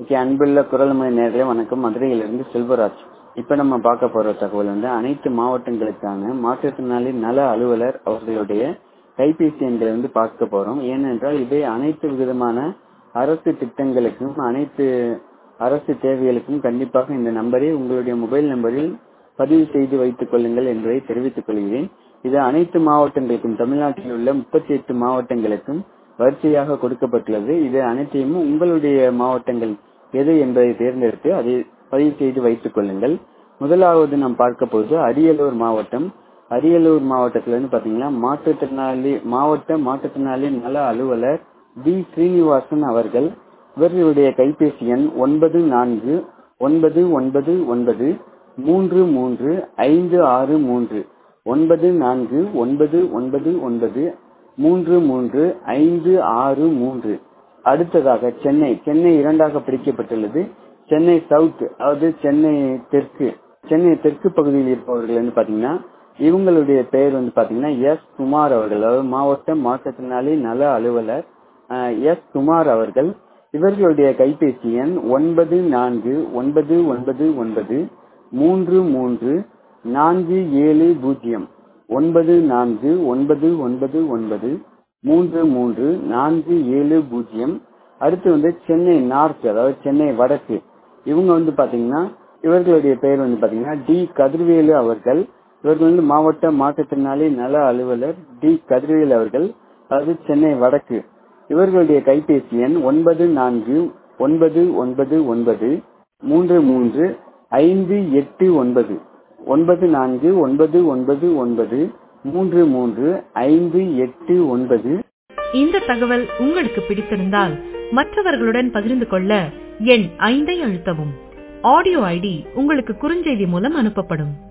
okay அன்புள்ள குரல்மொழி நேர்களே வணக்கம் மதுரையிலிருந்து செல்வராஜ் இப்ப நம்ம பார்க்க போற தகவல் வந்து அனைத்து மாவட்டங்களுக்கான மாற்றுத்திறனாளி நல அலுவலர் அவர்களுடைய கைபேசி எண்களை வந்து பார்க்க போறோம் ஏனென்றால் இவை அனைத்து விதமான அரசு திட்டங்களுக்கும் அனைத்து அரசு தேவைகளுக்கும் கண்டிப்பாக இந்த நம்பரை உங்களுடைய மொபைல் நம்பரில் பதிவு செய்து வைத்துக் கொள்ளுங்கள் என்பதை தெரிவித்துக் கொள்கிறேன் இது அனைத்து மாவட்டங்களுக்கும் தமிழ்நாட்டில் உள்ள முப்பத்தி எட்டு மாவட்டங்களுக்கும் வரிசையாக கொடுக்கப்பட்டுள்ளது இது அனைத்தையும் உங்களுடைய மாவட்டங்கள் எது என்பதை தேர்ந்தெடுத்து அதை பதிவு செய்து வைத்துக் கொள்ளுங்கள் முதலாவது நாம் பார்க்க போது அரியலூர் மாவட்டம் அரியலூர் மாவட்டத்துல இருந்து பாத்தீங்கன்னா மாற்றுத்திறனாளி மாவட்ட மாற்றுத்திறனாளி நல அலுவலர் வி ஸ்ரீனிவாசன் அவர்கள் இவர்களுடைய கைபேசி எண் ஒன்பது நான்கு ஒன்பது ஒன்பது ஒன்பது மூன்று மூன்று ஐந்து ஆறு மூன்று ஒன்பது நான்கு ஒன்பது ஒன்பது ஒன்பது மூன்று மூன்று ஐந்து ஆறு மூன்று அடுத்ததாக சென்னை சென்னை இரண்டாக பிரிக்கப்பட்டுள்ளது சென்னை சவுத் அதாவது சென்னை தெற்கு சென்னை தெற்கு பகுதியில் இருப்பவர்கள் வந்து பாத்தீங்கன்னா இவங்களுடைய பெயர் வந்து பாத்தீங்கன்னா எஸ் குமார் அவர்கள் அதாவது மாவட்ட மாற்றுத்திறனாளி நல அலுவலர் எஸ் குமார் அவர்கள் இவர்களுடைய கைபேசி எண் ஒன்பது நான்கு ஒன்பது ஒன்பது ஒன்பது மூன்று மூன்று நான்கு ஏழு பூஜ்ஜியம் ஒன்பது நான்கு ஒன்பது ஒன்பது ஒன்பது மூன்று மூன்று நான்கு ஏழு பூஜ்ஜியம் அடுத்து வந்து சென்னை நார்த் அதாவது சென்னை வடக்கு இவங்க வந்து பாத்தீங்கன்னா இவர்களுடைய பெயர் வந்து பாத்தீங்கன்னா டி கதிர்வேலு அவர்கள் இவர்கள் வந்து மாவட்ட மாற்றுத்திறனாளி நல அலுவலர் டி கதிர்வேலு அவர்கள் அதாவது சென்னை வடக்கு இவர்களுடைய கைபேசி எண் ஒன்பது நான்கு ஒன்பது ஒன்பது ஒன்பது மூன்று மூன்று ஐந்து எட்டு ஒன்பது ஒன்பது நான்கு ஒன்பது ஒன்பது ஒன்பது மூன்று மூன்று ஐந்து எட்டு ஒன்பது இந்த தகவல் உங்களுக்கு பிடித்திருந்தால் மற்றவர்களுடன் பகிர்ந்து கொள்ள எண் ஐந்தை அழுத்தவும் ஆடியோ ஐடி உங்களுக்கு குறுஞ்செய்தி மூலம் அனுப்பப்படும்